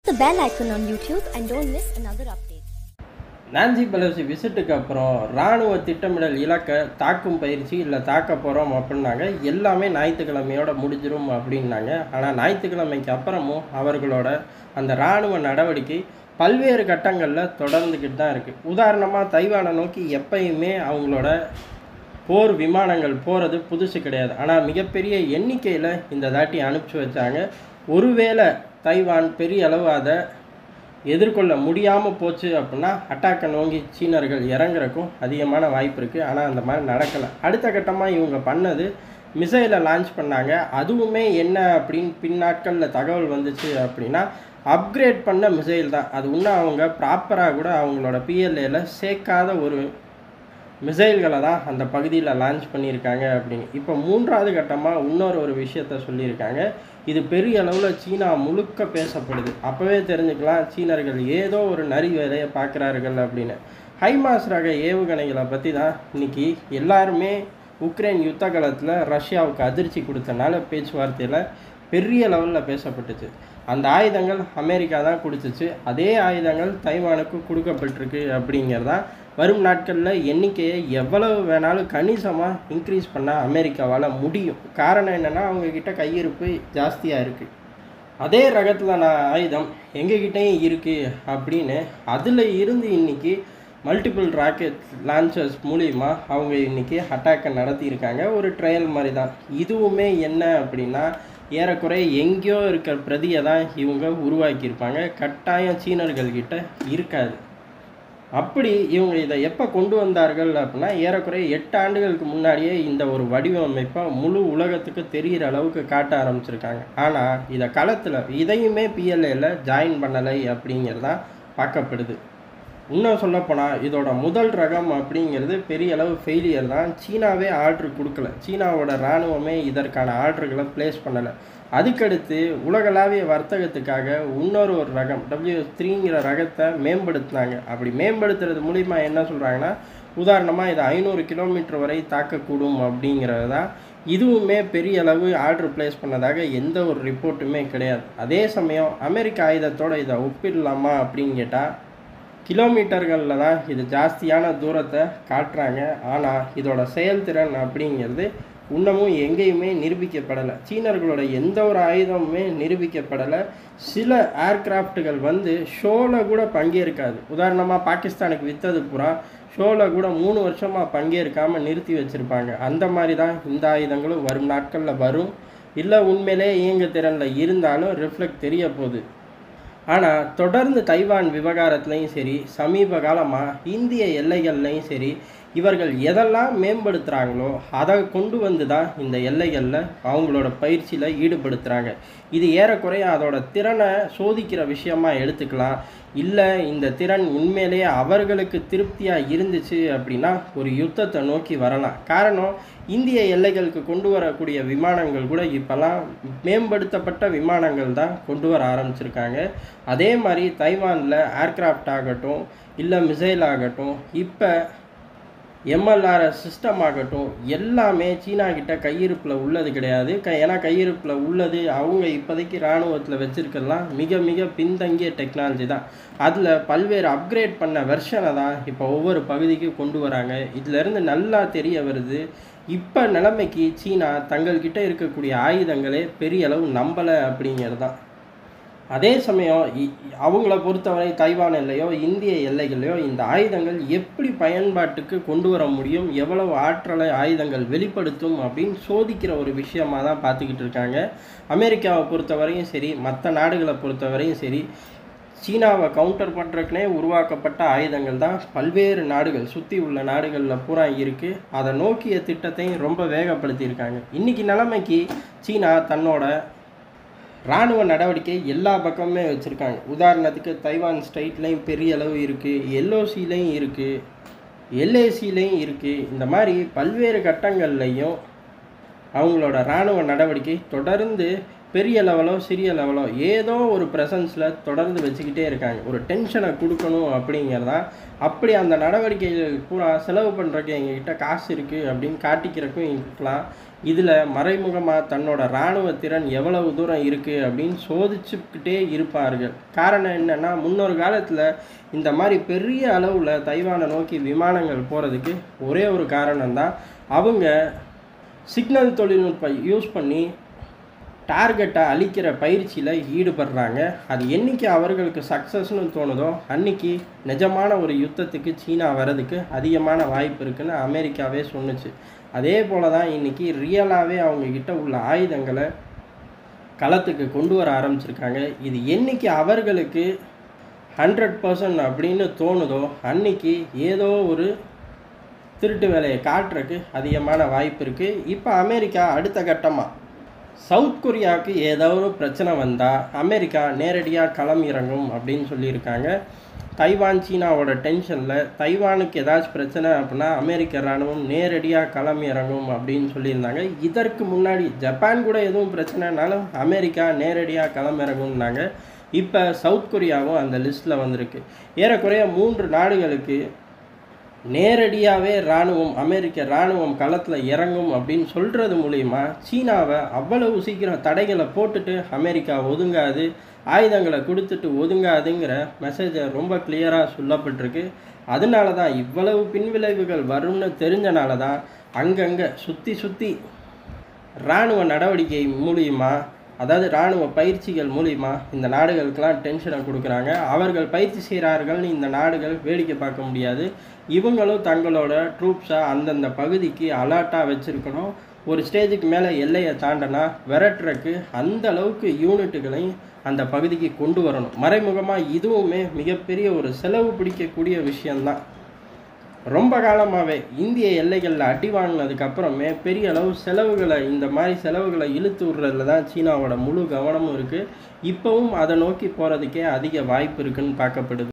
the bell icon on YouTube and don't miss another update. Nancy Pelosi விசிட்டுக்கு அப்புறம் இராணுவ திட்டமிடல் இலக்கை தாக்கும் பயிற்சி இல்லை தாக்க போகிறோம் அப்படின்னாங்க எல்லாமே ஞாயிற்றுக்கிழமையோட முடிஞ்சிரும் அப்படின்னாங்க ஆனால் ஞாயிற்றுக்கிழமைக்கு அப்புறமும் அவர்களோட அந்த இராணுவ நடவடிக்கை பல்வேறு கட்டங்களில் தொடர்ந்துக்கிட்டு தான் இருக்குது உதாரணமாக தைவானை நோக்கி எப்பயுமே அவங்களோட போர் விமானங்கள் போகிறது புதுசு கிடையாது ஆனால் மிகப்பெரிய எண்ணிக்கையில் இந்த தாட்டி அனுப்பிச்சி வச்சாங்க ஒருவேளை தைவான் பெரிய அளவு அதை எதிர்கொள்ள முடியாமல் போச்சு அப்படின்னா அட்டாக்கை நோக்கி சீனர்கள் இறங்குறக்கும் அதிகமான வாய்ப்பு இருக்குது ஆனால் அந்த மாதிரி நடக்கலை அடுத்த கட்டமாக இவங்க பண்ணது மிசைலை லான்ச் பண்ணாங்க அதுவுமே என்ன அப்படின்னு பின் நாட்களில் தகவல் வந்துச்சு அப்படின்னா அப்கிரேட் பண்ண மிசைல் தான் அது இன்னும் அவங்க ப்ராப்பராக கூட அவங்களோட பிஎல்ஏல சேர்க்காத ஒரு மிசைல்களை தான் அந்த பகுதியில் லான்ச் பண்ணியிருக்காங்க அப்படின்னு இப்போ மூன்றாவது கட்டமாக இன்னொரு ஒரு விஷயத்த சொல்லியிருக்காங்க இது பெரிய அளவில் சீனா முழுக்க பேசப்படுது அப்போவே தெரிஞ்சுக்கலாம் சீனர்கள் ஏதோ ஒரு நரி வேலையை பார்க்குறார்கள் அப்படின்னு ஹைமாஸ் ரக ஏவுகணைகளை பற்றி தான் இன்னைக்கு எல்லாருமே உக்ரைன் யுத்த காலத்தில் ரஷ்யாவுக்கு அதிர்ச்சி கொடுத்தனால பேச்சுவார்த்தையில் பெரிய லெவலில் பேசப்பட்டுச்சு அந்த ஆயுதங்கள் அமெரிக்கா தான் கொடுத்துச்சு அதே ஆயுதங்கள் தைவானுக்கு கொடுக்கப்பட்டிருக்கு அப்படிங்கிறதான் வரும் நாட்களில் எண்ணிக்கையை எவ்வளவு வேணாலும் கணிசமாக இன்க்ரீஸ் பண்ண அமெரிக்காவால் முடியும் காரணம் என்னென்னா அவங்கக்கிட்ட கையிருப்பு ஜாஸ்தியாக இருக்குது அதே ரகத்தில் நான் ஆயுதம் எங்ககிட்டயும் இருக்குது அப்படின்னு அதில் இருந்து இன்னைக்கு மல்டிபிள் ராக்கெட் லான்ச்சர்ஸ் மூலிமா அவங்க இன்னைக்கு அட்டாக்கை நடத்தியிருக்காங்க ஒரு ட்ரையல் மாதிரி தான் இதுவுமே என்ன அப்படின்னா ஏறக்குறைய எங்கேயோ இருக்கிற பிரதியை தான் இவங்க உருவாக்கியிருப்பாங்க கட்டாயம் சீனர்கள்கிட்ட இருக்காது அப்படி இவங்க இதை எப்போ கொண்டு வந்தார்கள் அப்படின்னா ஏறக்குறைய எட்டு ஆண்டுகளுக்கு முன்னாடியே இந்த ஒரு வடிவமைப்பை முழு உலகத்துக்கு தெரிகிற அளவுக்கு காட்ட ஆரம்பிச்சிருக்காங்க ஆனால் இதை களத்தில் இதையுமே பிஎல்ஏல ஜாயின் பண்ணலை அப்படிங்கிறதான் பார்க்கப்படுது இன்னும் சொல்லப்போனால் இதோட முதல் ரகம் அப்படிங்கிறது பெரிய அளவு ஃபெயிலியர் தான் சீனாவே ஆர்டர் கொடுக்கல சீனாவோட இராணுவமே இதற்கான ஆர்டர்களை ப்ளேஸ் பண்ணலை அதுக்கடுத்து உலகளாவிய வர்த்தகத்துக்காக இன்னொரு ஒரு ரகம் டபிள்யூ த்ரீங்கிற ரகத்தை மேம்படுத்தினாங்க அப்படி மேம்படுத்துறது மூலிமா என்ன சொல்கிறாங்கன்னா உதாரணமாக இது ஐநூறு கிலோமீட்டர் வரை தாக்கக்கூடும் அப்படிங்கிறது தான் இதுவுமே பெரிய அளவு ஆர்டர் ப்ளேஸ் பண்ணதாக எந்த ஒரு ரிப்போர்ட்டுமே கிடையாது அதே சமயம் அமெரிக்க ஆயுதத்தோட இதை ஒப்பிடலாமா அப்படின்னு கேட்டால் கிலோமீட்டர்களில் தான் இது ஜாஸ்தியான தூரத்தை காட்டுறாங்க ஆனால் இதோட செயல்திறன் அப்படிங்கிறது இன்னமும் எங்கேயுமே நிரூபிக்கப்படலை சீனர்களோட எந்த ஒரு ஆயுதமுமே நிரூபிக்கப்படலை சில ஏர்கிராஃப்ட்டுகள் வந்து ஷோவில் கூட பங்கேற்காது உதாரணமாக பாகிஸ்தானுக்கு விற்றது பூரா ஷோவில் கூட மூணு வருஷமாக பங்கேற்காமல் நிறுத்தி வச்சுருப்பாங்க அந்த மாதிரி தான் இந்த ஆயுதங்களும் வரும் நாட்களில் வரும் இல்லை உண்மையிலே இயங்கு திறனில் இருந்தாலும் ரிஃப்ளெக்ட் தெரிய போகுது ஆனால் தொடர்ந்து தைவான் விவகாரத்துலையும் சரி சமீப காலமாக இந்திய எல்லைகள்லையும் சரி இவர்கள் எதெல்லாம் மேம்படுத்துகிறாங்களோ அதை கொண்டு வந்து தான் இந்த எல்லைகளில் அவங்களோட பயிற்சியில் ஈடுபடுத்துகிறாங்க இது ஏறக்குறைய அதோட திறனை சோதிக்கிற விஷயமா எடுத்துக்கலாம் இல்லை இந்த திறன் உண்மையிலேயே அவர்களுக்கு திருப்தியாக இருந்துச்சு அப்படின்னா ஒரு யுத்தத்தை நோக்கி வரலாம் காரணம் இந்திய எல்லைகளுக்கு கொண்டு வரக்கூடிய விமானங்கள் கூட இப்போல்லாம் மேம்படுத்தப்பட்ட விமானங்கள் தான் கொண்டு வர ஆரம்பிச்சிருக்காங்க அதே மாதிரி தைவானில் ஏர்கிராஃப்ட் ஆகட்டும் இல்லை மிசைல் ஆகட்டும் இப்போ எம்எல்ஆர்எஸ் சிஸ்டம் ஆகட்டும் எல்லாமே சீனா கிட்ட கையிருப்பில் உள்ளது கிடையாது க ஏன்னா கையிருப்பில் உள்ளது அவங்க இப்போதைக்கு இராணுவத்தில் வச்சுருக்கலாம் மிக மிக பின்தங்கிய டெக்னாலஜி தான் அதில் பல்வேறு அப்கிரேட் பண்ண வெர்ஷனை தான் இப்போ ஒவ்வொரு பகுதிக்கும் கொண்டு வராங்க இதிலேருந்து நல்லா தெரிய வருது இப்போ நிலைமைக்கு சீனா தங்கள்கிட்ட இருக்கக்கூடிய ஆயுதங்களே பெரிய அளவு நம்பலை அப்படிங்கிறது தான் அதே சமயம் இ- அவங்கள பொறுத்தவரை தைவான் எல்லையோ இந்திய எல்லைகளையோ இந்த ஆயுதங்கள் எப்படி பயன்பாட்டுக்கு கொண்டு வர முடியும் எவ்வளவு ஆற்றலை ஆயுதங்கள் வெளிப்படுத்தும் அப்படின்னு சோதிக்கிற ஒரு விஷயமா தான் பார்த்துக்கிட்டு இருக்காங்க அமெரிக்காவை பொறுத்தவரையும் சரி மற்ற நாடுகளை பொறுத்தவரையும் சரி சீனாவை கவுண்டர் பண்ணுறதுக்குனே உருவாக்கப்பட்ட ஆயுதங்கள் தான் பல்வேறு நாடுகள் சுற்றி உள்ள நாடுகளில் பூரா இருக்குது அதை நோக்கிய திட்டத்தையும் ரொம்ப வேகப்படுத்தியிருக்காங்க இன்றைக்கி நிலைமைக்கு சீனா தன்னோட இராணுவ நடவடிக்கை எல்லா பக்கமுமே வச்சுருக்காங்க உதாரணத்துக்கு தைவான் ஸ்டைட்லேயும் பெரிய அளவு இருக்குது எல்ஓசிலையும் இருக்குது எல்ஏசிலையும் இருக்குது இந்த மாதிரி பல்வேறு கட்டங்கள்லையும் அவங்களோட இராணுவ நடவடிக்கை தொடர்ந்து பெரிய லெவலோ சிறிய லெவலோ ஏதோ ஒரு ப்ரெசன்ஸில் தொடர்ந்து வச்சுக்கிட்டே இருக்காங்க ஒரு டென்ஷனை கொடுக்கணும் அப்படிங்கிறதா அப்படி அந்த நடவடிக்கைகள் பூரா செலவு பண்ணுறக்கு எங்ககிட்ட காசு இருக்குது அப்படின்னு காட்டிக்கிறக்கும் இருக்கலாம் இதில் மறைமுகமாக தன்னோட இராணுவ திறன் எவ்வளவு தூரம் இருக்குது அப்படின்னு சோதிச்சுக்கிட்டே இருப்பார்கள் காரணம் என்னென்னா முன்னொரு காலத்தில் இந்த மாதிரி பெரிய அளவில் தைவானை நோக்கி விமானங்கள் போகிறதுக்கு ஒரே ஒரு காரணம்தான் அவங்க சிக்னல் தொழில்நுட்பம் யூஸ் பண்ணி டார்கெட்டை அழிக்கிற பயிற்சியில் ஈடுபடுறாங்க அது என்னைக்கு அவர்களுக்கு சக்ஸஸ்னு தோணுதோ அன்னைக்கு நிஜமான ஒரு யுத்தத்துக்கு சீனா வர்றதுக்கு அதிகமான வாய்ப்பு இருக்குன்னு அமெரிக்காவே சொன்னுச்சு அதே போல தான் இன்னைக்கு ரியலாகவே அவங்கக்கிட்ட உள்ள ஆயுதங்களை களத்துக்கு கொண்டு வர ஆரம்பிச்சிருக்காங்க இது என்னைக்கு அவர்களுக்கு ஹண்ட்ரட் பர்சன்ட் அப்படின்னு தோணுதோ அன்னைக்கு ஏதோ ஒரு திருட்டு வேலையை காட்டுறதுக்கு அதிகமான வாய்ப்பு இருக்குது இப்போ அமெரிக்கா அடுத்த கட்டமாக சவுத் கொரியாவுக்கு ஏதோ ஒரு பிரச்சனை வந்தால் அமெரிக்கா நேரடியாக களம் இறங்கும் அப்படின்னு சொல்லியிருக்காங்க தைவான் சீனாவோட டென்ஷனில் தைவானுக்கு ஏதாச்சும் பிரச்சனை அப்படின்னா அமெரிக்க இராணுவம் நேரடியாக களம் இறங்கும் அப்படின்னு சொல்லியிருந்தாங்க இதற்கு முன்னாடி ஜப்பான் கூட எதுவும் பிரச்சனைனாலும் அமெரிக்கா நேரடியாக களம் இறங்கும்னாங்க இப்போ சவுத் கொரியாவும் அந்த லிஸ்ட்டில் வந்திருக்கு ஏறக்குறைய மூன்று நாடுகளுக்கு நேரடியாகவே இராணுவம் அமெரிக்க இராணுவம் களத்தில் இறங்கும் அப்படின்னு சொல்கிறது மூலிமா சீனாவை அவ்வளவு சீக்கிரம் தடைகளை போட்டுட்டு அமெரிக்கா ஒதுங்காது ஆயுதங்களை கொடுத்துட்டு ஒதுங்காதுங்கிற மெசேஜை ரொம்ப கிளியராக சொல்லப்பட்டிருக்கு அதனால தான் இவ்வளவு பின்விளைவுகள் வரும்னு தெரிஞ்சனால தான் அங்கங்கே சுற்றி சுற்றி இராணுவ நடவடிக்கை மூலியமா அதாவது இராணுவ பயிற்சிகள் மூலிமா இந்த நாடுகளுக்கெல்லாம் டென்ஷனை கொடுக்குறாங்க அவர்கள் பயிற்சி செய்கிறார்கள்னு இந்த நாடுகள் வேடிக்கை பார்க்க முடியாது இவங்களும் தங்களோட ட்ரூப்ஸை அந்தந்த பகுதிக்கு அலர்ட்டாக வச்சுருக்கணும் ஒரு ஸ்டேஜுக்கு மேலே எல்லையை தாண்டினா விரட்டுறக்கு அந்த அளவுக்கு யூனிட்டுகளையும் அந்த பகுதிக்கு கொண்டு வரணும் மறைமுகமாக இதுவுமே மிகப்பெரிய ஒரு செலவு பிடிக்கக்கூடிய விஷயந்தான் ரொம்ப காலமாகவே இந்திய எல்லைகளில் அடி வாங்கினதுக்கு அப்புறமே பெரிய அளவு செலவுகளை இந்த மாதிரி செலவுகளை இழுத்து விடுறதுல தான் சீனாவோட முழு கவனமும் இருக்குது இப்போவும் அதை நோக்கி போகிறதுக்கே அதிக வாய்ப்பு இருக்குன்னு பார்க்கப்படுது